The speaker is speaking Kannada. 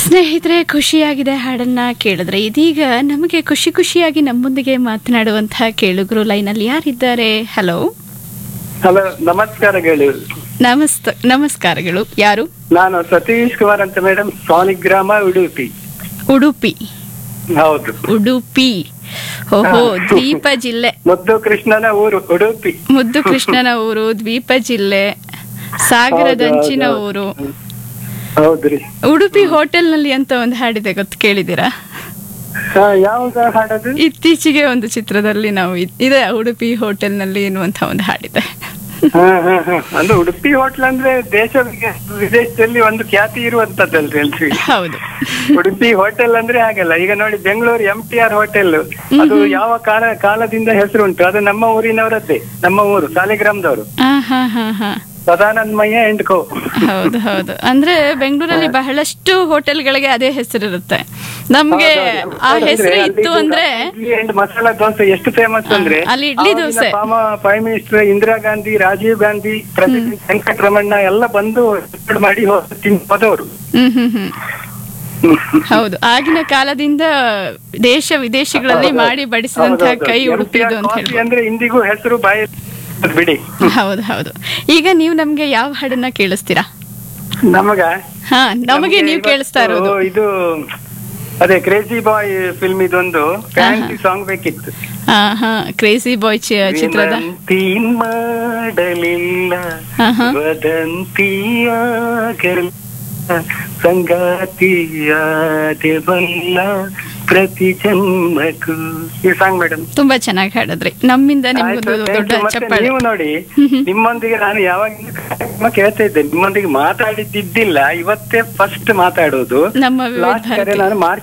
ಸ್ನೇಹಿತರೆ ಖುಷಿಯಾಗಿದೆ ಹಾಡನ್ನ ಕೇಳಿದ್ರೆ ಇದೀಗ ನಮಗೆ ಖುಷಿ ಖುಷಿಯಾಗಿ ನಮ್ಮೊಂದಿಗೆ ಮಾತನಾಡುವಂತಹ ಕೇಳುಗರು ಲೈನಲ್ಲಿ ಯಾರಿದ್ದಾರೆ ಹಲೋ ಹಲೋ ನಮಸ್ಕಾರಗಳು ನಮಸ್ತ ನಮಸ್ಕಾರಗಳು ಯಾರು ನಾನು ಸತೀಶ್ ಕುಮಾರ್ ಅಂತ ಮೇಡಮ್ ಸಾಲಿಗ್ರಾಮ ಉಡುಪಿ ಉಡುಪಿ ಹೌದು ಉಡುಪಿ ಓಹೋ ಹಾ. ದ್ವೀಪ ಜಿಲ್ಲೆ ಮುದ್ದು ಕೃಷ್ಣನ ಊರು ಉಡುಪಿ ಮುದ್ದು ಕೃಷ್ಣನ ಊರು ದ್ವೀಪ ಜಿಲ್ಲೆ ಸಾಗರದಂಚಿನ ಹೌದು, ಊರು ಹೌದು. ಹೌದ್ರಿ ಉಡುಪಿ ಹೋಟೆಲ್ನಲ್ಲಿ ಅಂತ ಒಂದು ಹಾಡಿದೆ ಗೊತ್ತು ಕೇಳಿದ್ದೀರಾ ಹಾ, ಯಾವ್ದು ಹಾಡದು ಇತ್ತೀಚೆಗೆ ಒಂದು ಚಿತ್ರದಲ್ಲಿ ನಾವು ಇದ್- ಇದೆ ಉಡುಪಿ ಹೋಟೆಲ್ನಲ್ಲಿ ಎನ್ನುವಂತ ಒಂದು ಹಾಡಿದೆ ಹಾ, ಹಾ, ಹಾ. ಅಂದ್ರೆ ಉಡುಪಿ ಹೋಟ್ಲ್ ಅಂದ್ರೆ ದೇಶ ವಿಗ- ವಿದೇಶದಲ್ಲಿ ಒಂದು ಖ್ಯಾತಿ ಇರುವಂತದ್ದಲ್ರಿ ಅಲ್ರಿ ಹೌದು ಉಡುಪಿ ಹೋಟೆಲ್ ಅಂದ್ರೆ ಹಾಗಲ್ಲ ಈಗ ನೋಡಿ Bengaluru M T R hotel ಅದು ಯಾವ ಕಾಲ ಕಾಲದಿಂದ ಹೆಸರುಂಟು ಅದು ನಮ್ಮ ಊರಿನವರದ್ದೇ ನಮ್ಮ ಊರು ಸಾಲಿಗ್ರಾಮದವರು ಆ, ಹಾ ಹಾ ಹಾ ಸದಾನಂದಮಯ್ಯ ಅಂಡ್ ಕೋ ಹೌದು ಹೌದು ಅಂದ್ರೆ ಬೆಂಗಳೂರಲ್ಲಿ ಬಹಳಷ್ಟು ಹೋಟೆಲ್ಗಳಿಗೆ ಅದೇ ಹೆಸರಿರುತ್ತೆ ನಮ್ಗೆ ಆ ಹೆಸರು ಇತ್ತು ಅಂದ್ರೆ ಇಡ್ಲಿ ಅಂಡ್ ಮಸಾಲಾ ದೋಸೆ ಎಷ್ಟು ಫೇಮಸ್ ಅಂದ್ರೆ ಹಾ, ಅಲ್ಲಿ ಇಡ್ಲಿ ಆವಾಗಿನ ದೋಸೆ. ಪಾಮ prime minister Indira Gandhi Rajiv Gandhi president Venkataraman ಎಲ್ಲ ಬಂದು ಊಟ ಮಾಡಿ ಹೋ- ತಿಂದು ಹೋದವರು ಹ್ಮ್ ಹ್ಮ್ ಹ್ಮ್ ಹೌದು ಆಗಿನ ಕಾಲದಿಂದ ದೇಶ ವಿದೇಶಗಳಲ್ಲಿ ಮಾಡಿ ಬಡಿಸಿದಂತಹ ಕೈ ಉಡುಪಿದು ಅಂತ ಕಾಫಿ ಹೇಳ್ಬೋದು ಅಂದ್ರೆ ಇಂದಿಗೂ ಹೆಸರು ಬಾಯಿ ಬಿಡಿ ಹೌದು ಹೌದು ಈಗ ನೀವು ನಮ್ಗೆ ಯಾವ ಹಾಡನ್ನ ಕೇಳಿಸ್ತೀರಾ ನಮಗ ಹಾ ನಮಗೆ ನೀವು ಇವತ್ತು ಕೇಳಿಸ್ತಾ ಇರೋದು ಇದು ಅದೇ ಕ್ರೇಜಿ ಬಾಯ್ ಫಿಲ್ಮ್ ಇದೊಂದು ಫ್ಯಾನ್ಸಿ ಸಾಂಗ್ ಬೇಕಿತ್ತು ಹಾ ಹಾ ಕ್ರೇಜಿ ಬಾಯ್ ಚಿತ್ರದ ವಿನಂತಿ ಮಾಡಲಿಲ್ಲ ಹಾ, ಹಾ. ವದಂತಿಯಾಗಲಿಲ್ಲ ಸಂಗಾತಿಯಾದೆವಲ್ಲ ಪ್ರತಿ ಜನ್ಮಕ್ಕೂ ಈ ಸಾಂಗ್ ಮೇಡಮ್ ತುಂಬಾ ಚೆನ್ನಾಗಿ ಹಾಡಿದ್ರಿ ನಮ್ಮಿಂದ ನಿಮ್ಗೊಂದು ದೊಡ್ಡ ಚಪ್ಪಾಳೆ ನೀವು ನೋಡಿ ನಿಮ್ಮೊಂದಿಗೆ ನಾನು ಯಾವಾಗಿಂದ ಕಾರ್ಯಕ್ರಮ ಕೇಳ್ತಾ ಇದ್ದೆ ನಿಮ್ಮೊಂದಿಗೆ ಮಾತಾಡಿದ್ದಿದ್ದಿಲ್ಲ ಇವತ್ತೇ ಫಸ್ಟ್ ಮಾತಾಡೋದು ನಮ್ಮ ವಿವಿಧ ಲಾಸ್ಟ್ ಕರೆ ಭಾರತಿ. ನಾನು ಮಾರ್ಚ್